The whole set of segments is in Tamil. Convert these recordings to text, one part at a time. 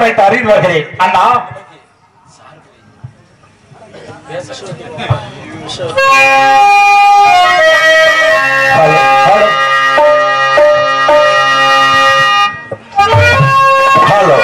வரவழைத்து அறிந்து வருகிறேன் அண்ணா ஹலோ, ஹலோ. ஹலோ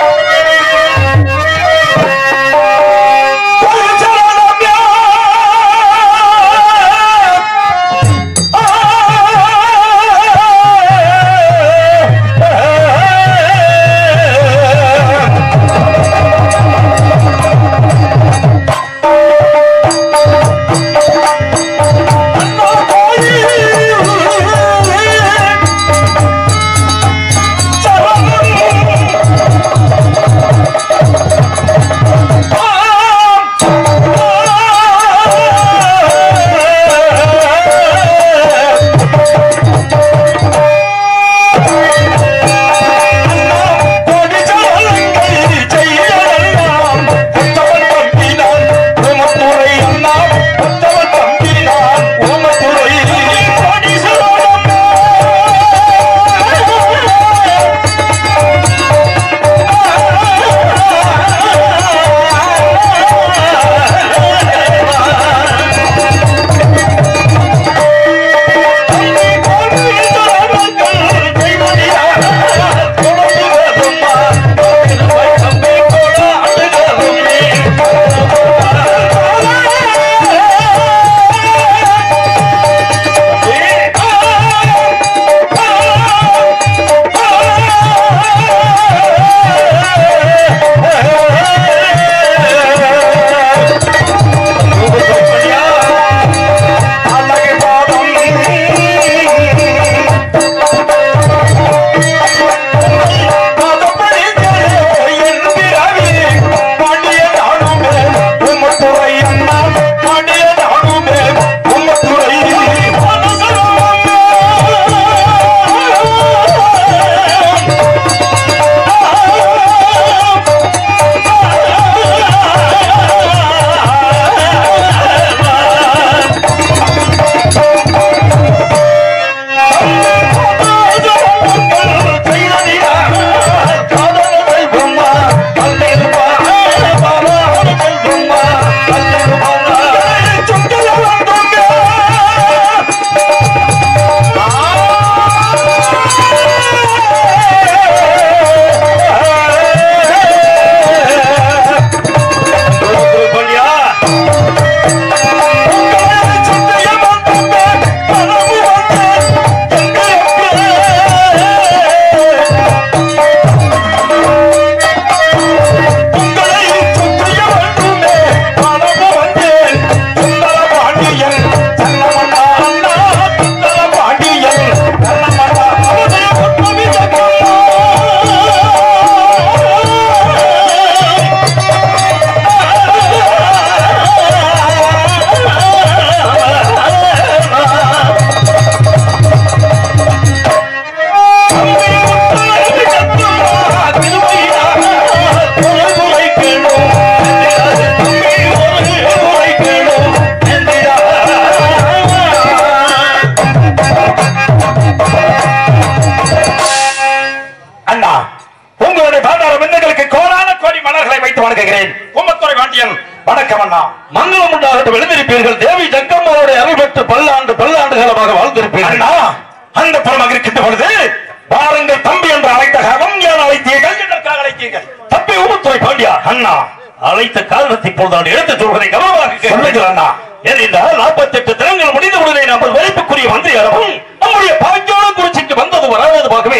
அண்ணா உங்களுடைய பாதார மின்னங்களுக்கு கோடான கோடி மலர்களை வைத்து வணங்குகிறேன் கும்பத்துறை வாண்டியன் வணக்கம் அண்ணா மங்களம் உண்டாகட்டும் எழுந்திருப்பீர்கள் தேவி ஜக்கம்மாவுடைய அருள் பெற்று பல்லாண்டு பல்லாண்டு காலமாக வாழ்ந்திருப்பீர்கள் அண்ணா அந்த புறமாக இருக்கின்ற பொழுது பாருங்கள் தம்பி என்று அழைத்த காலம் ஏன் அழைத்தீர்கள் எதற்காக அழைத்தீர்கள் தப்பி ஊமத்துறை பாண்டியா அண்ணா அழைத்த காரணத்தை இப்போது நான் எடுத்துச் சொல்வதை கவனமாக சொல்லுங்கள் அண்ணா ஏனென்றால் நாற்பத்தி எட்டு தினங்கள் முடிந்த உடனே நமது மதிப்புக்குரிய மந்திரி அரவம் நம்முடைய பாஞ்சோட குறிச்சிக்கு வந்தது வராததுமாகவே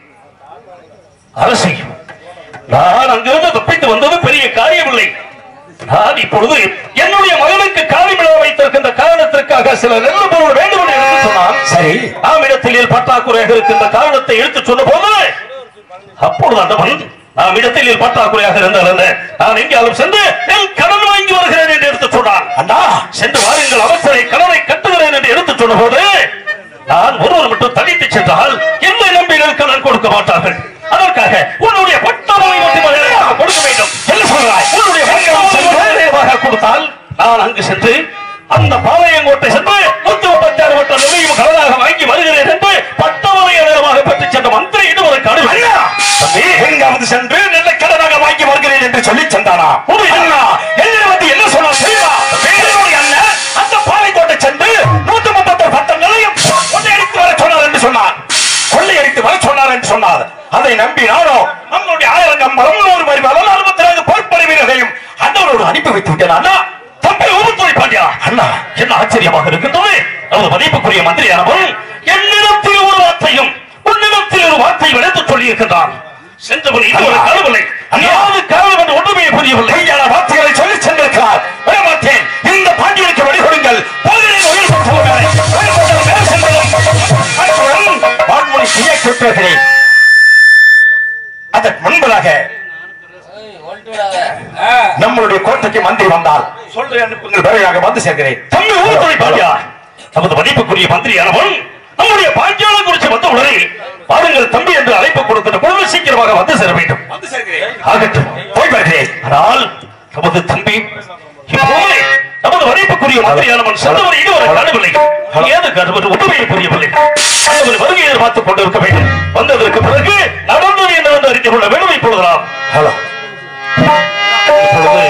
அரசை நான் அங்கிருந்து தப்பித்து வந்தது பெரிய காரியமில்லை நான் இப்பொழுது என்னுடைய மகனுக்கு காரிமிழா வைத்திருக்கின்ற காரணத்திற்காக சில நெல்லு பொருள் வேண்டும் என்று எடுத்து சொன்னான் சரி நாம் இடத்தில் பற்றாக்குறையாக இருக்கின்ற காரணத்தை எடுத்துச் சொன்ன போது அப்பொழுது அந்தவன் நாம் இடத்தில் பற்றாக்குறையாக இருந்தால் என்ன நான் எங்கேயாலும் சென்று நெல் கடன் வாங்கி வருகிறேன் என்று எடுத்துச் சொன்னான் அண்ணா சென்று வாருங்கள் அவசரை கடனை கட்டுகிறேன் என்று எடுத்துச் சொன்ன போது நான் ஒருவர் மட்டும் தனித்து சென்றால் என்னை நம்பி நெல் கடன் கொடுக்க மாட்டார்கள் அதற்காக உன்னுடைய பட்டமனை மட்டும் அதிகமாக கொடுக்க வேண்டும் என்ன சொல்றாய் உன்னுடைய பட்டமனை அதிகமாக கொடுத்தால் நான் அங்கு சென்று அந்த பாளையங்கோட்டை சென்று நூத்தி முப்பத்தி ஆறு வட்ட நுழையும் கடனாக வாங்கி வருகிறேன் என்று பட்டமனை அதிகமாக பெற்றுச் சென்ற மந்திரி இது ஒரு கடுமை அண்ணா தம்பி, எங்காவது சென்று நல்ல கடனாக ஆச்சரியமாக இருக்கின்றது நமது மதிப்புக்குரிய மந்திரியானவன் என்னிடத்தில் ஒரு வார்த்தையும் உன்னிடத்தில் ஒரு வார்த்தை விளைத்து சொல்லி இருக்கின்றான் சென்றவன் இது ஒரு கடவுளை அதாவது காரணம் என்று ஒன்றுமே புரியவில்லை பொய்யான வார்த்தைகளை சொல்லி சென்றிருக்கிறார் விடமாட்டேன் இந்த பாண்டியனுக்கு வழிகொடுங்கள் போகிறேன் உயிர் கொடுத்தவர்களே. உயிர் கொடுத்தவர் மேல் சென்றதும் அத்துடன் வான்மொழி செய்ய கேட்கிறேன் அதற்கு முன்பதாக நம்மளுடைய கோட்டைக்கு மந்திரி வந்தால் சொல்றேன் அனுப்புங்கள் விரைவாக வந்து சேர்க்கிறேன் தம்பி ஊர்துறை பாண்டியா நமது மதிப்புக்குரிய மந்திரியானவன் நம்முடைய பாண்டியாவை குறித்து வந்த உடனே பாருங்கள் தம்பி என்று அழைப்பு கொடுக்கிற பொழுது சீக்கிரமாக வந்து சேர வேண்டும் வந்து சேர்க்கிறேன் ஆகட்டும் போய் வருகிறேன் ஆனால் நமது தம்பி இப்போது நமது மதிப்புக்குரிய மந்திரியானவன் சொன்னவர் இதுவரை காணவில்லை ஏது கருவர் உண்மையை புரியவில்லை அவர் வருகையை எதிர்பார்த்துக் கொண்டிருக்க வேண்டும் வந்ததற்கு பிறகு நடந்தது என்னவென்று அறிந்து கொள்ள வேண்டும் இப்பொழுதுதான் ஹலோ இப்பொழுது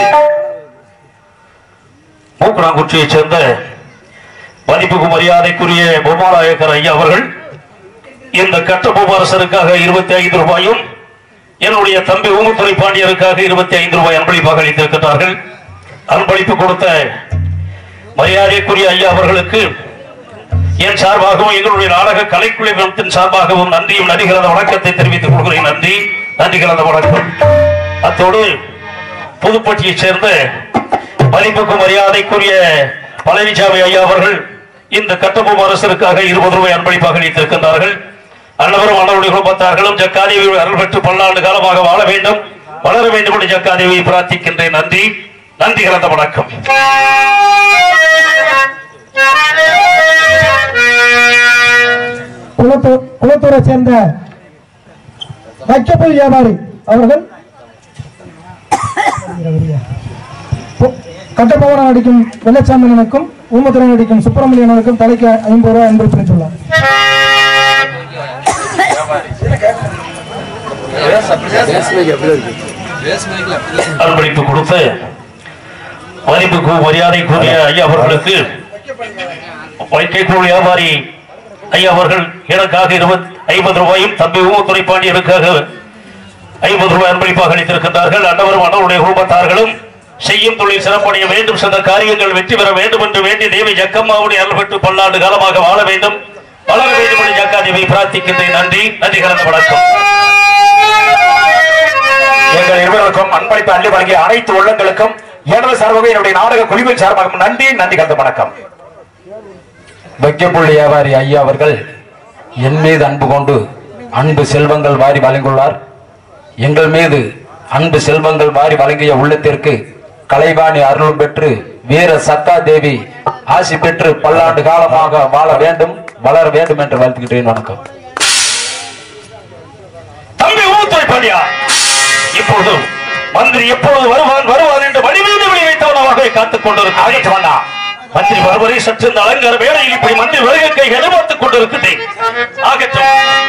மூக்கணாங்குச்சியைச் சேர்ந்த மதிப்புக்கு மரியாதைக்குரிய பொம்மாநாயக்கர் ஐயா அவர்கள் இந்த கட்ட பூபாரசருக்காக இருபத்தி ஐந்து ரூபாயும் என்னுடைய தம்பி ஊமுத்துறை பாண்டியருக்காக இருபத்தி ஐந்து ரூபாய் அன்பளிப்பாக அளித்திருக்கிறார்கள் அன்பளிப்பு கொடுத்த மரியாதைக்குரிய ஐயா அவர்களுக்கு என் சார்பாகவும் எங்களுடைய நாடக கலைக்குழுவினத்தின் சார்பாகவும் நன்றியும் நன்றி கலந்த வணக்கத்தை தெரிவித்துக் கொள்கிறேன் நன்றி நன்றி கலந்த வணக்கம் அத்தோடு புதுப்பட்டியைச் சேர்ந்த மதிப்புக்கு மரியாதைக்குரிய பழனிசாமி ஐயா அவர்கள் இந்த கட்டபொம்ம அரசருக்காக இருபது ரூபாய் அன்பளிப்பாக அளித்திருக்கின்றார்கள் அன்னவரும் அன்னவருடைய குடும்பத்தார்களும் ஜக்காதேவி அருள் பெற்று பல்லாண்டு காலமாக வாழ வேண்டும் வளர வேண்டும் என்று ஜக்காதேவியை பிரார்த்திக்கின்றேன் நன்றி நன்றி கலந்த வணக்கம் குளத்தூர் குளத்தூரை சேர்ந்த வைக்கப்புல் வியாபாரி அவர்கள் பு- கட்டபவனம் அடிக்கும் வெள்ளச்சாமியனுக்கும் ஊமத்துடன் அடிக்கும் சுப்பிரமணியனுக்கும் தலைக்கு ஐம்பது ரூபாய் அன்பு பிரித்துள்ளார் அன்பளிப்பு கொடுத்து மதிப்புக்கு மரியாதைக்குரிய ஐயா அவர்களுக்கு வைக்கைக்குழு வியாபாரி ஐயா அவர்கள் எனக்காக இருபது ஐம்பது ரூபாயும் தம்பி ஊமத்துறை பாண்டியனுக்காக ஐம்பது ரூபாய் அன்பளிப்பாக அளித்திருக்கின்றார்கள் அன்னவரும் அன்னவருடைய குடும்பத்தார்களும் செய்யும் தொழில் சிறப்படைய வேண்டும் சில காரியங்கள் வெற்றி பெற வேண்டும் என்று வேண்டி தேவி ஜக்கம்மாவுடைய அருள் பெற்று பல்லாண்டு காலமாக வாழ வேண்டும் வளர வேண்டும் என்று ஜக்கா தேவி பிரார்த்திக்கின்றேன் நன்றி நன்றி கலந்த வணக்கம் எங்கள் இருவருக்கும் அன்பளிப்பு அள்ளி வழங்கிய அனைத்து உள்ளங்களுக்கும் எனது சார்பாக என்னுடைய நாடக குழுவின் சார்பாக நன்றி நன்றி கலந்த வணக்கம் வைக்கப்புள்ளி வியாபாரி ஐயா அவர்கள் என் மீது அன்பு கொண்டு அன்பு செல்வங்கள் வாரி வழங்கியுள்ளார் எங்கள் மீது அன்பு செல்வங்கள் வாரி வழங்கிய உள்ளத்திற்கு கலைவாணி அருள் பெற்று வீர சத்தா தேவி ஆசி பெற்று பல்லாண்டு காலமாக வாழ வேண்டும் வளர வேண்டும் என்று வாழ்த்துக்கிட்டேன் வணக்கம் தம்பி ஊத்துறை பாண்டியா இப்பொழுது மந்திரி எப்பொழுது வருவான் வருவான் என்று வடிவீடு வெளி வைத்தவனாக காத்துக் கொண்டிருக்கிறேன் மந்திரி வருவரை சற்று இந்த அலங்கார வேளையில் இப்படி மந்திரி வருகை எதிர்பார்த்துக் கொண்டிருக்கிறேன் ஆகட்டும்